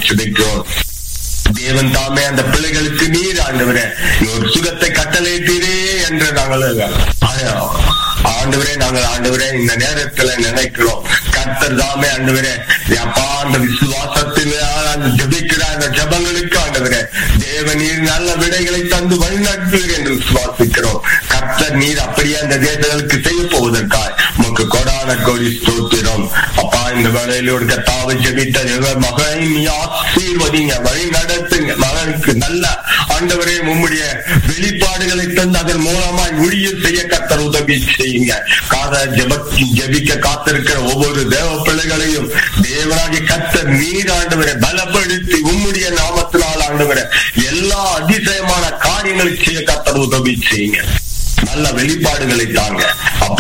சுதைக்கிறோம் தேவன் தாமே அந்த பிள்ளைகளுக்கு நீர் ஆண்டவரே ஒரு சுகத்தை கட்டளையிட்டீரே என்று நாங்கள் ஆண்டவரே நாங்கள் ஆண்டவரே இந்த நேரத்துல நினைக்கிறோம் கர்த்தர் தாமே ஆண்டவரே அப்பா அந்த விசுவாசத்தில் அந்த ஜபிக்கிற அந்த ஜபங்களுக்கு ஆண்டவரே தேவ நீர் நல்ல விடைகளை தந்து வழிநடத்துவீர் என்று விசுவாசிக்கிறோம் கர்த்தர் நீர் அப்படியே அந்த தேசங்களுக்கு செய்ய போவதற்காய் உமக்கு கொடான கோடி ஸ்தோத்திரம் அப்பா இந்த வேலையிலோடு கத்தாவை ஜபித்த தேவ மகனை நீ ஆசீர்வதிங்க வழி நடத்துங்க மகனுக்கு நல்ல ஆண்டவரே உம்முடைய வெளிப்பாடுகளை தந்து அதன் மூலமாய் ஊழியர் செய்ய கத்தர் உதவி செய்யுங்க காத ஜப ஜபிக்க காத்திருக்கிற ஒவ்வொரு தேவ பிள்ளைகளையும் தேவராகிய கத்தர் நீர் ஆண்டவரை பலப்படுத்தி உம்முடைய நாமத்தினால் ஆண்டவரை எல்லா அதிசயமான காரியங்களை செய்ய கத்தர் உதவி செய்யுங்க நல்ல வெளிப்பாடுகளை தாங்க அப்படி